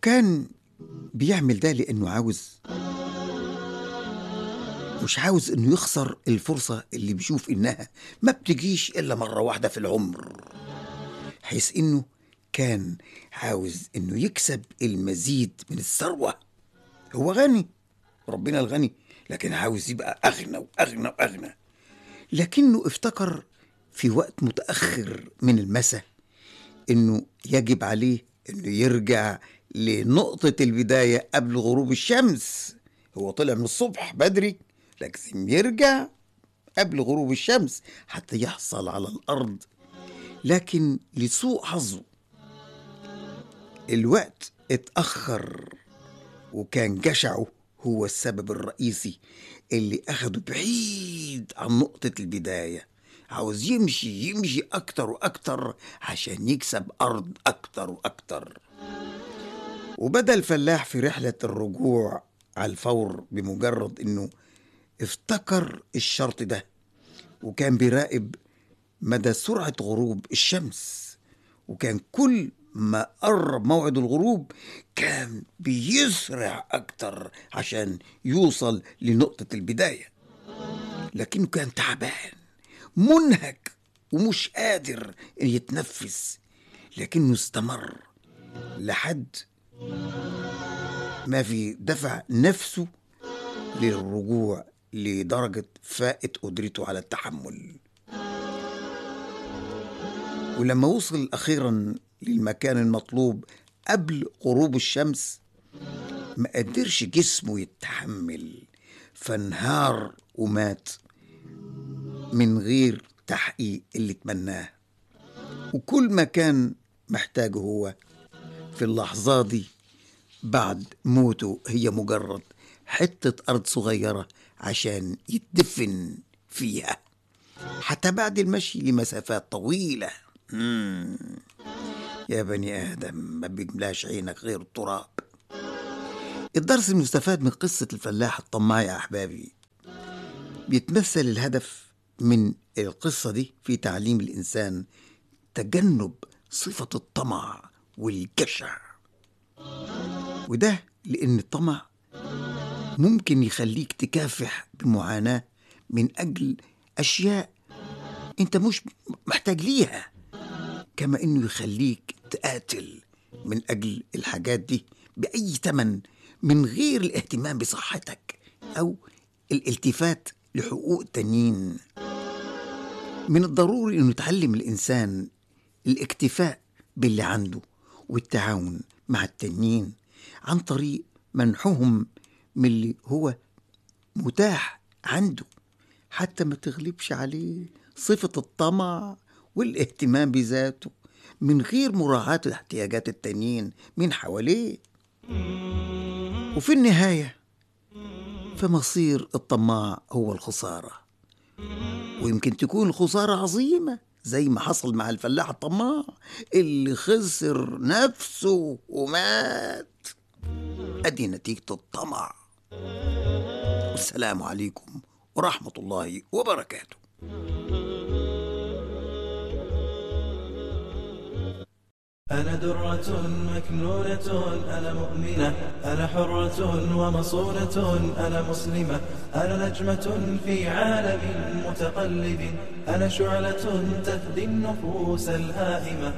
وكان بيعمل ده لأنه عاوز مش عاوز إنه يخسر الفرصة اللي بيشوف إنها ما بتجيش إلا مرة واحدة في العمر حيث إنه كان عاوز إنه يكسب المزيد من الثروة هو غني ربنا الغني لكن عاوز يبقى أغنى وأغنى وأغنى لكنه افتكر في وقت متأخر من المساء إنه يجب عليه إنه يرجع لنقطة البداية قبل غروب الشمس هو طلع من الصبح بدري لازم يرجع قبل غروب الشمس حتى يحصل على الأرض لكن لسوء حظه الوقت اتأخر وكان جشعه هو السبب الرئيسي اللي أخده بعيد عن نقطة البداية عاوز يمشي يمشي أكتر وأكتر عشان يكسب أرض أكتر وأكتر وبدأ الفلاح في رحلة الرجوع على الفور بمجرد إنه افتكر الشرط ده وكان بيراقب مدى سرعة غروب الشمس وكان كل ما قرب موعد الغروب كان بيسرع أكتر عشان يوصل لنقطة البداية لكنه كان تعبان منهك ومش قادر يتنفس لكنه استمر لحد ما في دفع نفسه للرجوع لدرجة فائت قدرته على التحمل ولما وصل أخيرا للمكان المطلوب قبل غروب الشمس ما قدرش جسمه يتحمل فانهار ومات من غير تحقيق اللي تمناه وكل ما كان محتاجه هو في اللحظة دي بعد موته هي مجرد حتة أرض صغيرة عشان يتدفن فيها حتى بعد المشي لمسافات طويلة مم. يا بني آدم ما بيملاش عينك غير التراب الدرس المستفاد من قصة الفلاح الطماع يا أحبابي بيتمثل الهدف من القصة دي في تعليم الإنسان تجنب صفة الطمع والجشع وده لأن الطمع ممكن يخليك تكافح بمعاناة من أجل أشياء أنت مش محتاج ليها كما إنه يخليك تقاتل من أجل الحاجات دي بأي ثمن من غير الاهتمام بصحتك أو الالتفات لحقوق التانيين من الضروري أنه يتعلم الإنسان الاكتفاء باللي عنده والتعاون مع التانيين عن طريق منحهم من اللي هو متاح عنده حتى ما تغلبش عليه صفة الطمع والاهتمام بذاته من غير مراعاة احتياجات التانيين من حواليه وفي النهاية فمصير الطماع هو الخسارة ويمكن تكون الخسارة عظيمة زي ما حصل مع الفلاح الطماع اللي خسر نفسه ومات أدي نتيجة الطمع والسلام عليكم ورحمة الله وبركاته أنا درة مكنونة أنا مؤمنة أنا حرة ومصونة أنا مسلمة أنا نجمة في عالم متقلب أنا شعلة تهدي النفوس الهائمة